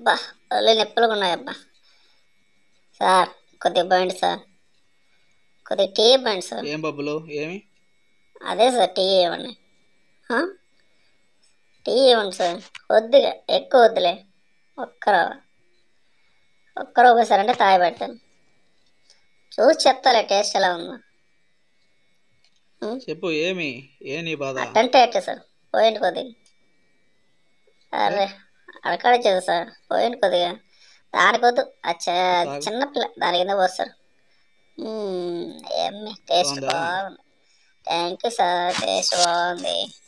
అబ్బా ఒళ్ళు నొప్పులుగా ఉన్నాయి అబ్బా సార్ కొద్దిగా పోయండి సార్ కొద్దిగా టీ ఇవ్వండి సార్ ఏం బబ్బులు ఏమి అదే సార్ టీ ఇవ్వండి ఆ? టీ ఇవ్వండి సార్ కొద్దిగా ఎక్కువ వద్దులే ఒక్కరో ఒక్కరో ఒకసారి అంటే తాగి పెడతాను చూసి చెప్తాలే టేస్ట్ ఎలా ఉందో చెప్పు ఏమి ఏ నీ బాధ అట్టంటే ఎట్ట సార్ పోయండి కొద్దిగా అరే అడకడచ్చేది సార్ పోయండి కొద్దిగా దానికొద్దు ఆ చ- చిన్న పిల్ల దాని కింద పోస్తారు మ్మ్, ఏమి టేస్ట్ బాగుందా? బాగుంది థ్యాంక్ యూ సార్ టేస్ట్ బాగుంది